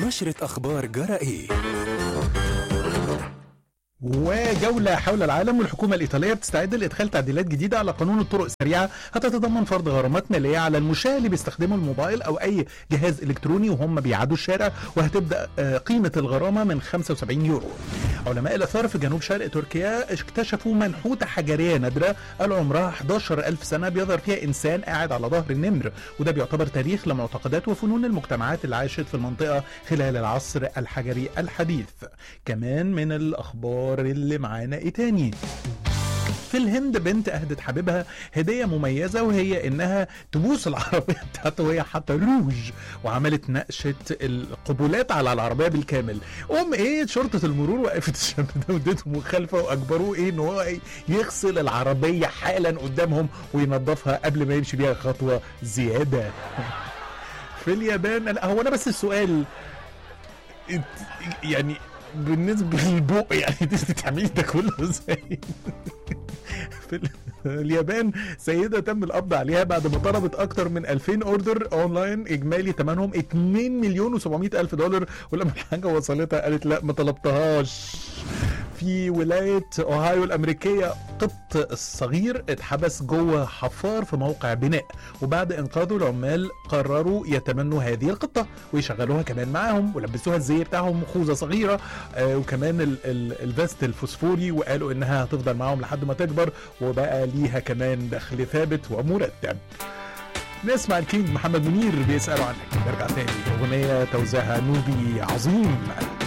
ونشرة أخبار جرائي وجولة حول العالم والحكومة الإيطالية بتستعد لإدخال تعديلات جديدة على قانون الطرق السريعة هتتضمن فرض غرامات مالية على المشاة اللي بيستخدموا الموبايل أو أي جهاز إلكتروني وهم بيعدوا الشارع وهتبدأ آه، قيمة الغرامة من 75 يورو علماء الآثار في جنوب شرق تركيا اكتشفوا منحوتة حجرية نادرة قالوا عمرها 11 ألف سنة بيظهر فيها إنسان قاعد على ظهر النمر وده بيعتبر تاريخ لمعتقدات وفنون المجتمعات اللي عاشت في المنطقة خلال العصر الحجري الحديث كمان من الأخبار اللي معانا إيه تاني في الهند بنت اهدت حبيبها هديه مميزه وهي انها تبوس العربيه بتاعته وهي حاطه روج وعملت نقشه القبولات على العربيه بالكامل قوم ايه شرطه المرور وقفت الشاب ده واديته مخالفه واجبروه ايه ان هو إيه يغسل العربيه حالا قدامهم وينظفها قبل ما يمشي بيها خطوه زياده في اليابان لا هو انا بس السؤال إنت- يعني بالنسبه للبق يعني انت تعملي ده كله ازاي؟ في ال- اليابان سيدة تم القبض عليها بعد ما طلبت أكتر من 2000 أوردر أونلاين إجمالي ثمنهم 2 مليون و700 ألف دولار ولما الحاجة وصلتها قالت لا ما طلبتهاش في ولاية أوهايو الأمريكية قط الصغير اتحبس جوه حفار في موقع بناء وبعد إنقاذه العمال قرروا يتمنوا هذه القطة ويشغلوها كمان معاهم ولبسوها الزي بتاعهم خوذة صغيرة آه وكمان ال- ال- الفيست الفوسفوري وقالوا إنها هتفضل معاهم لحد ما تكبر وبقى ليها كمان دخل ثابت ومرتب نسمع الكينج محمد منير بيسألوا عنك نرجع تاني أغنية توزيعها نوبي عظيم